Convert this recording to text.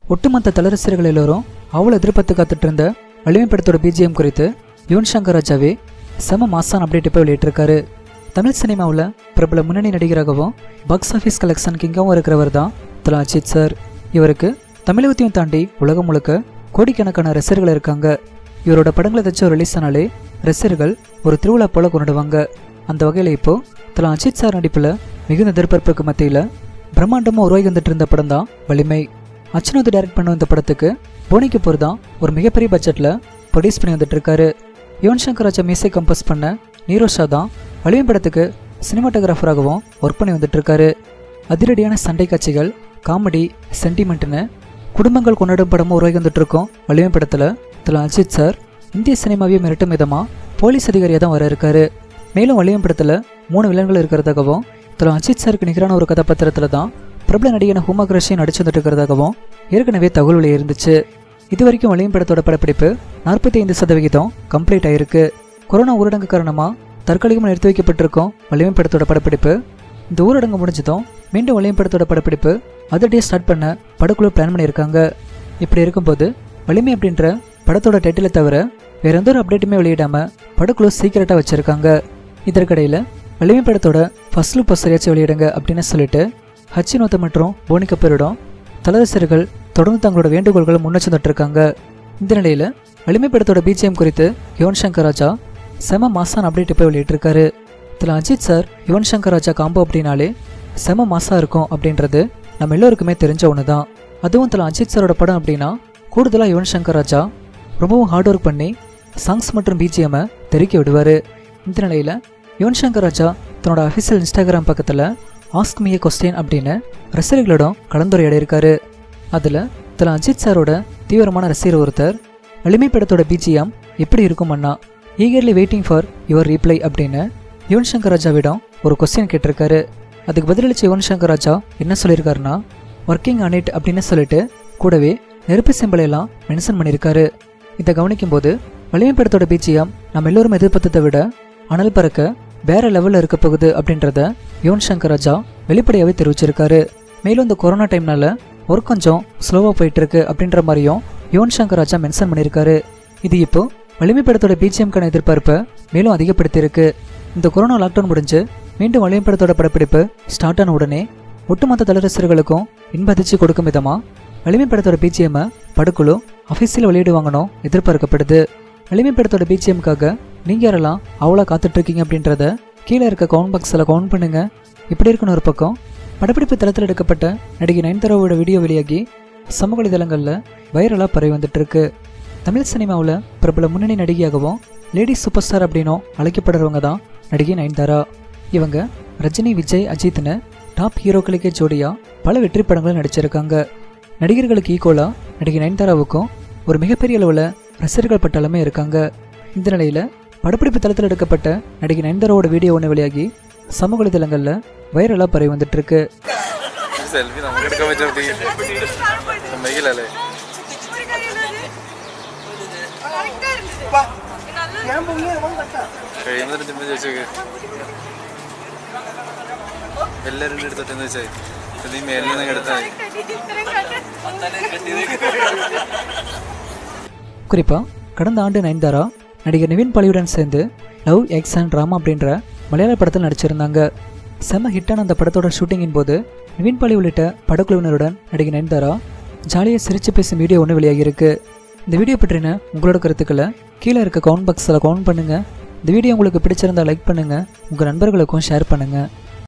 ஒட்டுமொத்த தலரசிகர்கள் எல்லோரும் அவ்வளோ எதிர்பார்த்து காத்துட்டு இருந்த வலிமை படத்தோட பிஜிஎம் குறித்து யுவன் சங்கர் ராஜாவே செம மாசான் அப்டேட் இப்போ வெளியிட்டிருக்காரு தமிழ் சினிமாவில் பிரபல முன்னணி நடிகராகவும் பாக்ஸ் ஆஃபீஸ் கலெக்ஷன் கிங்காகவும் இருக்கிறவர் தான் தலா அஜித் சார் இவருக்கு தமிழகத்தையும் தாண்டி உலகம் முழுக்க கோடிக்கணக்கான ரசிகர்கள் இருக்காங்க இவரோட படங்கள் ஏதாச்சும் ரிலீஸ் ஆனாலே ரசிகர்கள் ஒரு திருவிழா போல கொண்டாடுவாங்க அந்த வகையில் இப்போ தலா அஜித் சார் நடிப்பில் மிகுந்த எதிர்பார்ப்புக்கு மத்தியில் பிரம்மாண்டமாக உருவாகி வந்துட்டு இருந்த படம் தான் வலிமை அச்சுனோத் டைரக்ட் பண்ண இந்த படத்துக்கு போனி கபூர் தான் ஒரு மிகப்பெரிய பட்ஜெட்டில் ப்ரொடியூஸ் பண்ணி வந்துட்டு இருக்காரு யுவன் சங்கர் ராஜா மியூசிக் கம்போஸ் பண்ண நீரோஷா தான் வலிமை படத்துக்கு சினிமாட்டோகிராஃபராகவும் ஒர்க் பண்ணி வந்துட்டு இருக்காரு அதிரடியான சண்டை காட்சிகள் காமெடி சென்டிமெண்ட்னு குடும்பங்கள் கொண்டாடும் படமும் உருவாகி வந்துட்டு இருக்கோம் வலிமை படத்தில் தலா அஜித் சார் இந்திய சினிமாவையே மிரட்டும் விதமாக போலீஸ் அதிகாரியாக தான் வர இருக்காரு மேலும் வலிமை படத்தில் மூணு வில்லன்கள் இருக்கிறதாகவும் தலா அஜித் சாருக்கு நிகரான ஒரு கதாபாத்திரத்தில் தான் பிரபல நடிகன ஹூமா குரேஷியும் நடிச்சு வந்துட்டு இருக்கிறதாகவும் ஏற்கனவே தகவல் வெளியே இருந்துச்சு இது வரைக்கும் வலியும் படத்தோட படப்பிடிப்பு நாற்பத்தி ஐந்து சதவிகிதம் கம்ப்ளீட் ஆயிருக்கு கொரோனா ஊரடங்கு காரணமாக தற்காலிகமாக நிறுத்தி வைக்கப்பட்டிருக்கும் வலிமை படத்தோட படப்பிடிப்பு இந்த ஊரடங்கு முடிஞ்சதும் மீண்டும் வலிமை படத்தோட படப்பிடிப்பு அதிரடியாக ஸ்டார்ட் பண்ண படக்குழு பிளான் பண்ணியிருக்காங்க இப்படி இருக்கும்போது வலிமை அப்படின்ற படத்தோட டைட்டிலை தவிர வேற எந்த ஒரு அப்டேட்டுமே வெளியிடாமல் படக்குழு சீக்கிரட்டாக வச்சுருக்காங்க இதற்கிடையில் வலிமை படத்தோட ஃபர்ஸ்ட் லுக் பஸ்ஸரையாச்சும் வெளியிடுங்க அப்படின்னு சொல்லிட்டு ஹச்சினோத்த மற்றும் போனி கபூரிடம் தலரசர்கள் தொடர்ந்து தங்களோட வேண்டுகோள்களை முன்னெச்சு இருக்காங்க இந்த நிலையில் வலிமை படத்தோட பிஜிஎம் குறித்து யுவன் சங்கர் ராஜா செம மாசான் அப்டேட் இப்போ வெளியிட்டிருக்காரு இதில் அஜித் சார் யுவன் சங்கர் ராஜா காம்போ அப்படின்னாலே செம மாசா இருக்கும் அப்படின்றது நம்ம எல்லோருக்குமே தெரிஞ்ச ஒன்று தான் அதுவும் இதில் அஜித் சாரோட படம் அப்படின்னா கூடுதலாக யுவன் சங்கர் ராஜா ரொம்பவும் ஹார்ட் ஒர்க் பண்ணி சாங்ஸ் மற்றும் பிஜிஎம்மை தெருக்கி விடுவார் இந்த நிலையில் யுவன் சங்கர் ராஜா தன்னோட அஃபிஷியல் இன்ஸ்டாகிராம் பக்கத்தில் ஆஸ்க் மீ கொஸ்டின் அப்படின்னு ரசிகர்களிடம் கலந்துரையாடி இருக்காரு அதில் தல அஜித் சாரோட தீவிரமான ரசிகர் ஒருத்தர் வலிமை படத்தோட பிஜிஎம் எப்படி இருக்கும் அண்ணா eagerly waiting for your reply அப்படின்னு யுவன் சங்கர் ராஜாவிடம் ஒரு கொஸ்டின் கேட்டிருக்காரு அதுக்கு பதிலளிச்ச யுவன் சங்கர் ராஜா என்ன சொல்லியிருக்காருன்னா ஒர்க்கிங் ஆன் இட் அப்படின்னு சொல்லிட்டு கூடவே நெருப்பு சிம்பிளை எல்லாம் மென்ஷன் பண்ணியிருக்காரு இதை கவனிக்கும்போது வலிமை படத்தோட பிஜிஎம் நம்ம எல்லோரும் எதிர்பார்த்ததை விட அனல் பறக்க வேற லெவலில் இருக்க போகுது அப்படின்றத யுவன் சங்கர் ராஜா வெளிப்படையாகவே தெரிவிச்சிருக்காரு மேலும் இந்த கொரோனா டைம்னால ஒர்க் கொஞ்சம் ஸ்லோவாக போயிட்டு இருக்கு அப்படின்ற மாதிரியும் யுவன் சங்கர் ராஜா மென்ஷன் பண்ணியிருக்காரு இது இப்போ வலிமை படத்தோட பிஜிஎம்கான எதிர்பார்ப்பை மேலும் அதிகப்படுத்தியிருக்கு இந்த கொரோனா லாக்டவுன் முடிஞ்சு மீண்டும் வலிமை படத்தோட படப்பிடிப்பு ஸ்டார்ட் ஆன உடனே ஒட்டுமொத்த தலரசர்களுக்கும் இன்ப அதிர்ச்சி கொடுக்கும் விதமாக வலிமை படத்தோட பிஜிஎம்மை படுக்குழு அஃபீஷியல் வெளியிடுவாங்கன்னு எதிர்பார்க்கப்படுது வலிமை படத்தோட பிஜிஎம்காக நீங்கள் யாரெல்லாம் அவ்வளோ காத்துட்ருக்கீங்க அப்படின்றத கீழே இருக்க கவுண்ட் பாக்ஸில் கவுண்ட் பண்ணுங்க இப்படி இருக்குன்னு ஒரு பக்கம் படப்பிடிப்பு தளத்தில் எடுக்கப்பட்ட நடிகை நயன்தாராவோட வீடியோ வெளியாகி சமூக வலைதளங்களில் வைரலாக பரவி வந்துட்டு இருக்கு தமிழ் சினிமாவில் பிரபல முன்னணி நடிகையாகவும் லேடி சூப்பர் ஸ்டார் அப்படின்னும் அழைக்கப்படுறவங்க தான் நடிகை நயன்தாரா இவங்க ரஜினி விஜய் அஜித்னு டாப் ஹீரோக்களுக்கே ஜோடியாக பல வெற்றி படங்களும் நடிச்சிருக்காங்க நடிகர்களுக்கு ஈக்குவலாக நடிகை நயன்தாராவுக்கும் ஒரு மிகப்பெரிய அளவில் ரசிகர்கள் பட்டாளமே இருக்காங்க இந்த நிலையில் படப்பிடிப்பு தளத்தில் எடுக்கப்பட்ட நடிகை நயன்தாராவோட வீடியோ ஒன்று வெளியாகி சமூக வலைதளங்களில் வைரலாக பரவி வந்துட்டு இருக்கு സെൽഫി നമുക്ക് എടുക്കാൻ പറ്റും സമ്മതിക്കില്ലല്ലേ കഴിയുന്നതിന് ചുമ്മാ ചോദിച്ചോക്ക് എല്ലാവരും കൂടി എടുത്തോട്ടെന്ന് വെച്ചാൽ നീ മേലിൽ നിന്ന് എടുത്താൽ குறிப்பாக கடந்த ஆண்டு நயன்தாரா நடிகர் நிவின் பாலியுடன் சேர்ந்து லவ் எக்ஸ் அண்ட் ராமா அப்படின்ற மலையாள படத்தில் நடிச்சிருந்தாங்க செம்ம ஹிட்டான அந்த படத்தோட ஷூட்டிங்கின் போது நிவின் பாலி உள்ளிட்ட படக்குழுவினருடன் நடிகை நயன்தாரா ஜாலியாக சிரிச்சு பேசும் வீடியோ ஒன்று வெளியாகியிருக்கு இந்த வீடியோ பற்றின உங்களோட கருத்துக்களை கீழே இருக்க கவுண்ட் பாக்ஸில் கவுண்ட் பண்ணுங்கள் இந்த வீடியோ உங்களுக்கு பிடிச்சிருந்தா லைக் பண்ணுங்கள் உங்கள் நண்பர்களுக்கும் ஷேர் பண்ணுங்கள்